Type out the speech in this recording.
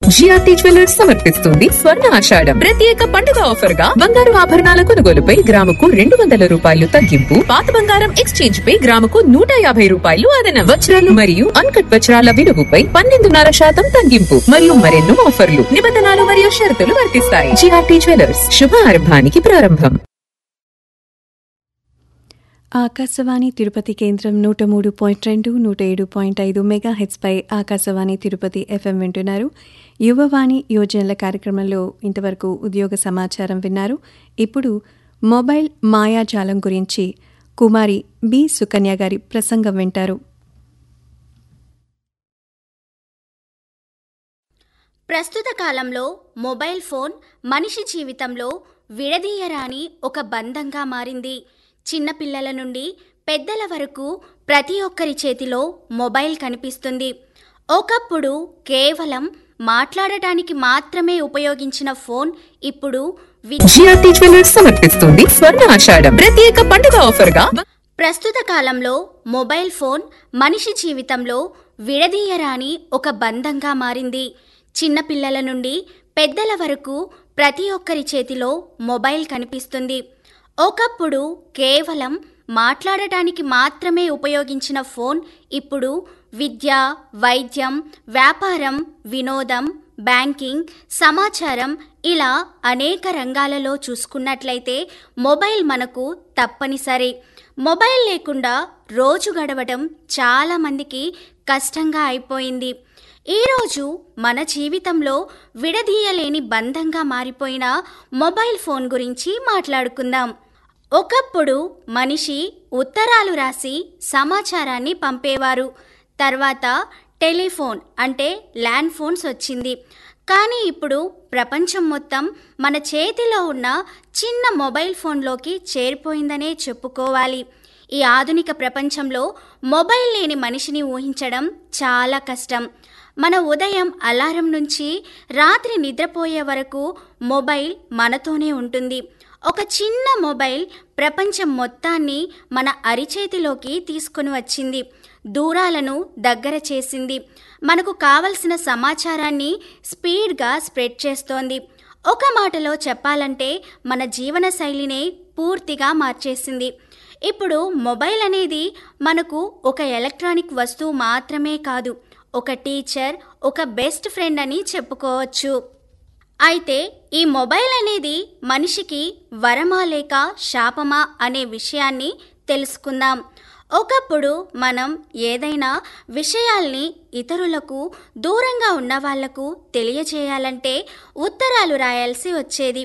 GRT jewellers సమర్పిస్తుంది స్వర్ణ ఆషాఢం ప్రత్యేక పండుగ ఆఫర్ గా బంగారు ఆభరణాల కొనుగోలుపై గ్రాముకు రెండు వందల రూపాయలు తగ్గింపు పాత బంగారం ఎక్స్చేంజ్ పై గ్రాముకు నూట యాభై రూపాయలు అదనం వజ్రాలు మరియు అన్కట్ వజ్రాల విలువపై పన్నెండున్నర శాతం తగ్గింపు మరియు మరెన్నో ఆఫర్లు నిబంధనలు మరియు షరతులు వర్తిస్తాయి జిఆర్టీ జ్యువెలర్స్ శుభారంభానికి ప్రారంభం ఆకాశవాణి తిరుపతి కేంద్రం నూట మూడు పాయింట్ రెండు నూట ఏడు పాయింట్ ఐదు మెగా హెచ్పై ఆకాశవాణి తిరుపతి ఎఫ్ఎం వింటున్నారు యువవాణి యోజనల కార్యక్రమంలో ఇంతవరకు ఉద్యోగ సమాచారం విన్నారు ఇప్పుడు మొబైల్ మాయాజాలం గురించి కుమారి బి సుకన్య గారి ప్రసంగం వింటారు ప్రస్తుత కాలంలో మొబైల్ ఫోన్ మనిషి జీవితంలో విడదీయరాని ఒక బంధంగా మారింది చిన్నపిల్లల నుండి పెద్దల వరకు ప్రతి ఒక్కరి చేతిలో మొబైల్ కనిపిస్తుంది ఒకప్పుడు కేవలం మాట్లాడటానికి మాత్రమే ఉపయోగించిన ఫోన్ ఇప్పుడు వి- జిఆర్టీ జ్యువెలర్స్ సమర్పిస్తుంది స్వర్ణ ఆషాఢం ప్రత్యేక పండుగ ఆఫర్ గా ప్రస్తుత కాలంలో మొబైల్ ఫోన్ మనిషి జీవితంలో విడదీయరాని ఒక బంధంగా మారింది చిన్నపిల్లల నుండి పెద్దల వరకు ప్రతి ఒక్కరి చేతిలో మొబైల్ కనిపిస్తుంది ఒకప్పుడు కేవలం మాట్లాడటానికి మాత్రమే ఉపయోగించిన ఫోన్ ఇప్పుడు విద్య వైద్యం వ్యాపారం వినోదం బ్యాంకింగ్ సమాచారం ఇలా అనేక రంగాలలో చూసుకున్నట్లయితే మొబైల్ మనకు తప్పనిసరి మొబైల్ లేకుండా రోజు గడవడం చాలామందికి కష్టంగా అయిపోయింది ఈరోజు మన జీవితంలో విడదీయలేని బంధంగా మారిపోయిన మొబైల్ ఫోన్ గురించి మాట్లాడుకుందాం ఒకప్పుడు మనిషి ఉత్తరాలు రాసి సమాచారాన్ని పంపేవారు తర్వాత టెలిఫోన్ అంటే ల్యాండ్ ఫోన్స్ వచ్చింది కానీ ఇప్పుడు ప్రపంచం మొత్తం మన చేతిలో ఉన్న చిన్న మొబైల్ ఫోన్లోకి చేరిపోయిందనే చెప్పుకోవాలి ఈ ఆధునిక ప్రపంచంలో మొబైల్ లేని మనిషిని ఊహించడం చాలా కష్టం మన ఉదయం అలారం నుంచి రాత్రి నిద్రపోయే వరకు మొబైల్ మనతోనే ఉంటుంది ఒక చిన్న మొబైల్ ప్రపంచం మొత్తాన్ని మన అరిచేతిలోకి తీసుకొని వచ్చింది దూరాలను దగ్గర చేసింది మనకు కావలసిన సమాచారాన్ని స్పీడ్గా స్ప్రెడ్ చేస్తోంది ఒక మాటలో చెప్పాలంటే మన జీవన శైలినే పూర్తిగా మార్చేసింది ఇప్పుడు మొబైల్ అనేది మనకు ఒక ఎలక్ట్రానిక్ వస్తువు మాత్రమే కాదు ఒక టీచర్ ఒక బెస్ట్ ఫ్రెండ్ అని చెప్పుకోవచ్చు అయితే ఈ మొబైల్ అనేది మనిషికి వరమా లేక శాపమా అనే విషయాన్ని తెలుసుకుందాం ఒకప్పుడు మనం ఏదైనా విషయాల్ని ఇతరులకు దూరంగా ఉన్న వాళ్లకు తెలియజేయాలంటే ఉత్తరాలు రాయాల్సి వచ్చేది